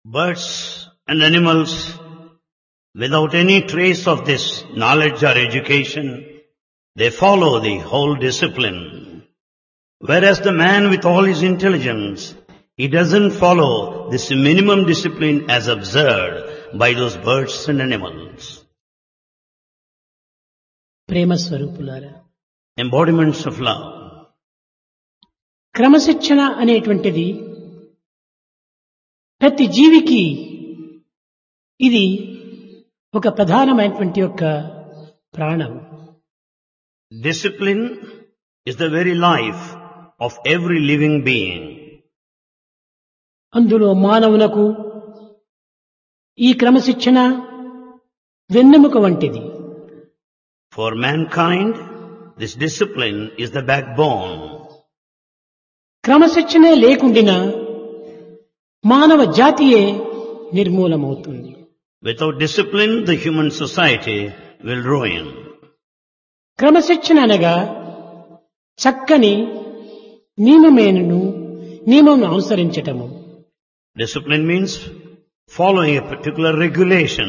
Birds and animals, without any trace of this knowledge or education, they follow the whole discipline. Whereas the man with all his intelligence, he doesn't follow this minimum discipline as observed by those birds and animals. ప్రేమ స్వరూపులారా Embodiments of love. క్రమశిక్షణ అనేటువంటిది ప్రతి జీవికి ఇది ఒక ప్రధానమైనటువంటి యొక్క ప్రాణం Discipline is the very life of every living being. అందులో మానవునకు ఈ క్రమశిక్షణ వెన్నెముక వంటిది For mankind, this discipline is the backbone. క్రమశిక్షణే లేకుండినా మానవ జాతియే నిర్మూలమవుతుంది Without discipline, the human society will ruin. క్రమశిక్షణ అనగా చక్కని నియమమేనను నియమం అనుసరించటము Discipline means following a particular regulation.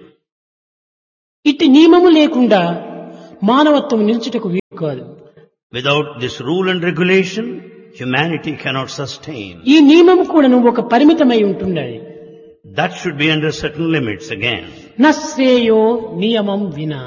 ఇట్టి నియమము లేకుండా మానవత్వం నిల్చుటకు వీలు కాదు Without this rule and regulation, humanity cannot sustain. ఈ నియమం కూడాను ఒక పరిమితమై ఉంటున్నది That should be under certain limits again. నశ్రేయో నియమం వినా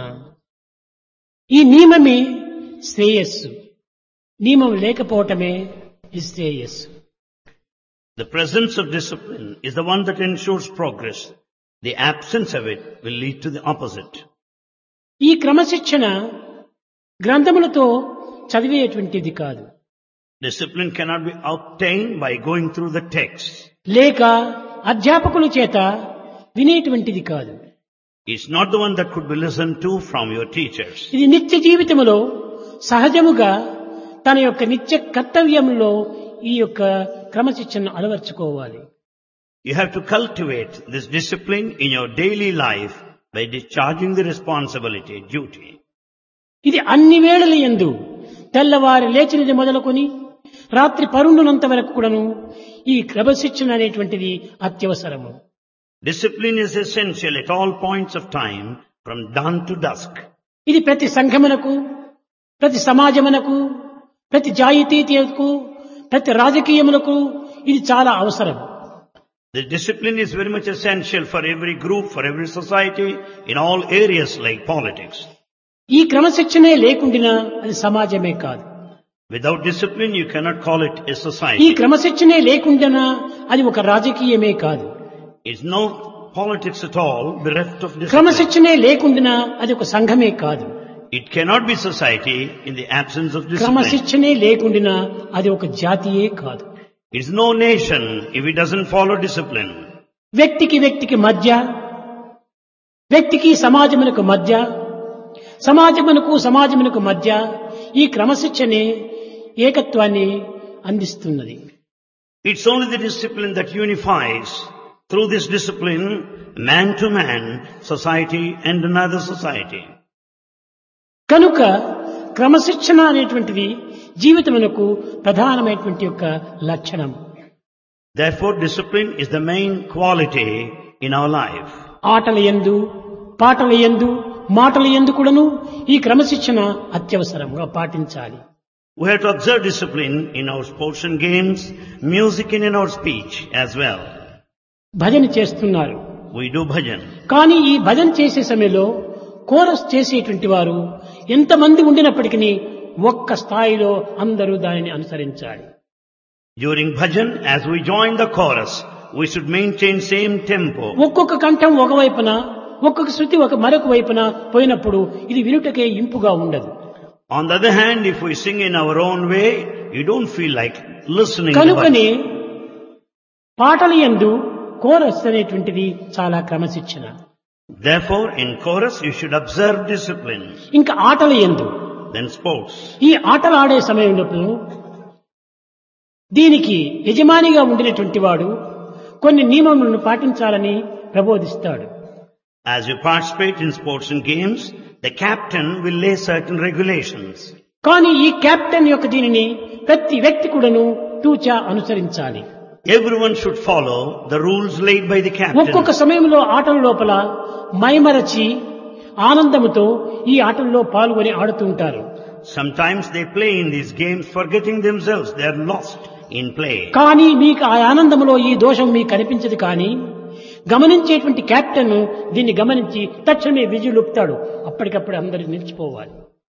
ఈ నియమమే శ్రేయస్సు నియమం లేకపోవటమే నిశ్రేయస్సు The presence of discipline is the one that ensures progress. The absence of it will lead to the opposite. ఈ క్రమశిక్షణ గ్రంథములతో చదివేటువంటిది కాదు Discipline cannot be obtained by going through the text. లేక అధ్యాపకుల చేత వినేటువంటిది కాదు It's not the one that could be listened to from your teachers. ఇది నిత్య జీవితంలో సహజముగా తన యొక్క నిత్య కర్తవ్యంలో ఈ యొక్క క్రమశిక్షణను అలవర్చుకోవాలి You have to cultivate this discipline in your daily life by discharging the responsibility, duty. ఇది అన్ని వేళల యందు తెల్లవారి లేచినది మొదలుకొని రాత్రి పరుండునంత వరకు కూడాను ఈ క్రమశిక్షణ అనేటువంటిది అత్యవసరము Discipline is essential at all points of time from dawn to dusk. ఇది ప్రతి సంఘమునకు ప్రతి సమాజమునకు ప్రతి జాయితీయతకు ప్రతి రాజకీయములకు ఇది చాలా అవసరం The discipline is very much essential for every group, for every society, in all areas like politics. ఈ క్రమశిక్షణే లేకుండినా అది సమాజమే కాదు Without discipline, you cannot call it a ఈ society. క్రమశిక్షణే లేకుండానా అది ఒక రాజకీయమే కాదు It's no politics at all bereft of discipline. క్రమశిక్షణే లేకుండానా అది ఒక సంఘమే కాదు It cannot be society in the absence of discipline. క్రమశిక్షణే లేకుండినా అది ఒక జాతియే కాదు It's no nation if it doesn't follow discipline. వ్యక్తికి వ్యక్తికి మధ్య వ్యక్తికి సమాజమునకు మధ్య సమాజమునకు సమాజమునకు మధ్య ఈ క్రమశిక్షణే ఏకత్వాన్ని అందిస్తున్నది It's only the discipline that unifies through this discipline man to man, society and another society. కనుక క్రమశిక్షణ అనేటువంటిది జీవితమునకు ప్రధానమైనటువంటి యొక్క లక్షణం Therefore, discipline is the main quality in our life. ఆటల ఎందు పాటల ఎందు మాటల ఎందు కూడాను ఈ క్రమశిక్షణ అత్యవసరంగా పాటించాలి We have to observe discipline in our sports and games, music and in our speech as well. భజన చేస్తున్నారు We do bhajan. కానీ ఈ భజన చేసే సమయంలో కోరస్ చేసేటువంటి వారు ఎంతమంది ఉండినప్పటికీ ఒక్క స్థాయిలో అందరూ దానిని అనుసరించాలి During bhajan, as we join the chorus, we should maintain same tempo. ఒక్కొక్క కంఠం ఒకవైపున ఒక్కొక్క శృతి ఒక మరొక వైపున పోయినప్పుడు ఇది వినుటకే ఇంపుగా ఉండదు On the other hand, if we sing in our own way, you don't feel like listening to కనుకని bhajan. పాటల యందు కోరస్ అనేటువంటిది చాలా క్రమశిక్షణ Therefore, in chorus, you should observe discipline. ఇంకా ఆటల యందు Then sports. ఈ ఆటలు ఆడే సమయంలో దీనికి యజమానిగా ఉండినటువంటి వాడు కొన్ని నియమములను పాటించాలని ప్రబోధిస్తాడు As you participate in sports and games, the captain will lay certain regulations. కానీ ఈ కెప్టెన్ యొక్క దీనిని ప్రతి వ్యక్తి కూడాను తూచా అనుసరించాలి Everyone should follow the rules laid by the ఒక్కొక్క captain. సమయంలో ఆటల లోపల మైమరచి ఆనందముతో ఈ ఆటల్లో పాల్గొని ఆడుతూ ఉంటారు Sometimes they play in these games forgetting themselves. They are lost in play. కానీ మీకు ఆ ఆనందంలో ఈ దోషం మీకు కనిపించదు కానీ గమనించేటువంటి కెప్టెన్ దీన్ని గమనించి తక్షణమే విజులుపుతాడు అప్పటికప్పుడు అందరూ నిలిచిపోవాలి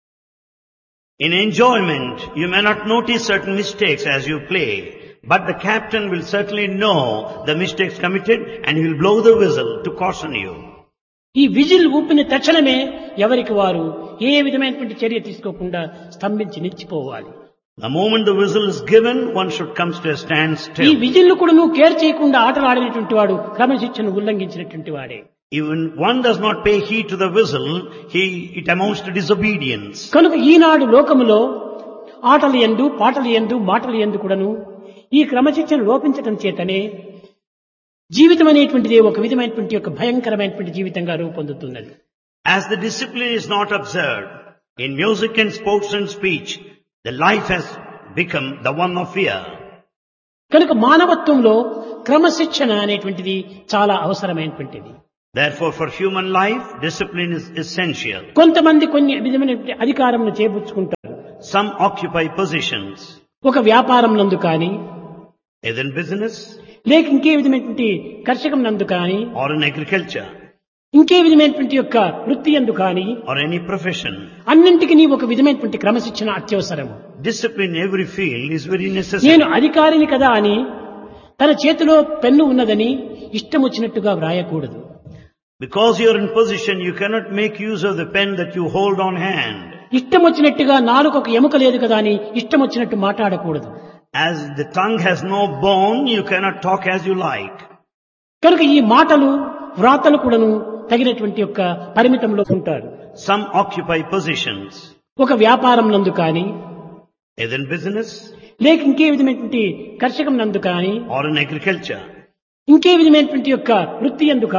In enjoyment, you may not notice certain mistakes as you play, but the captain will certainly know the mistakes committed and he will blow the whistle to caution you. ఈ విజిల్ ఊపిన తక్షణమే ఎవరికి వారు ఏ విధమైనటువంటి చర్య తీసుకోకుండా స్తంభించి నిలిచిపోవాలి The moment the whistle is given, one should come to a ఈ standstill. విజిల్ను కూడా నువ్వు కేర్ చేయకుండా ఆటలు ఆడినటువంటి వాడు క్రమశిక్షను ఉల్లంఘించినటువంటి వాడే Even one does not pay heed to the whistle, he, it amounts to disobedience. కనుక ఈనాడు లోకములో ఆటలు ఎందు పాటలు ఎందు మాటలు ఎందు కూడాను ఈ క్రమశిక్షణ లోపించటం చేతనే జీవితం అనేటువంటిది ఒక విధమైనటువంటి ఒక భయంకరమైనటువంటి జీవితంగా రూపొందుతున్నది As the discipline is not observed in music and sports and speech, the life has become the one of fear. కనుక మానవత్వంలో క్రమశిక్షణ అనేటువంటిది చాలా అవసరమైనటువంటిది Therefore, for human life, discipline is essential. కొంతమంది కొన్ని విధమైనటువంటి అధికారంను చేపుచ్చుకుంటారు Some occupy positions, ఒక వ్యాపారం నందు కానీ either in business లేక ఇంకే విధమైనటువంటి కర్షకం నందు కానీ or in agriculture ఇంకే విధమైనటువంటి యొక్క వృత్తి ఎందు కానీ or any profession. అన్నింటికి ఒక విధమైనటువంటి క్రమశిక్షణ అత్యవసరము Discipline in every field is very నేను necessary. అధికారిని కదా అని తన చేతిలో పెన్ను ఉన్నదని ఇష్టం వచ్చినట్టుగా వ్రాయకూడదు Because you are in position, you cannot make use of the pen that you hold on hand. ఇష్టం వచ్చినట్టుగా నాలుగు ఒక ఎముక లేదు కదా అని ఇష్టం వచ్చినట్టు మాట్లాడకూడదు As the tongue has no bone, you cannot talk as you like. కనుక ఈ మాటలు వ్రాతలు కూడాను తగినటువంటి యొక్క పరిమితంలో ఉంటారు Some occupy positions, ఒక వ్యాపారం నందు కానీ either in business లేక ఇంకే విధమైనటువంటి కర్షకం నందు కానీ or in agriculture. ఇంకే విధమైనటువంటి యొక్క వృత్తి ఎందు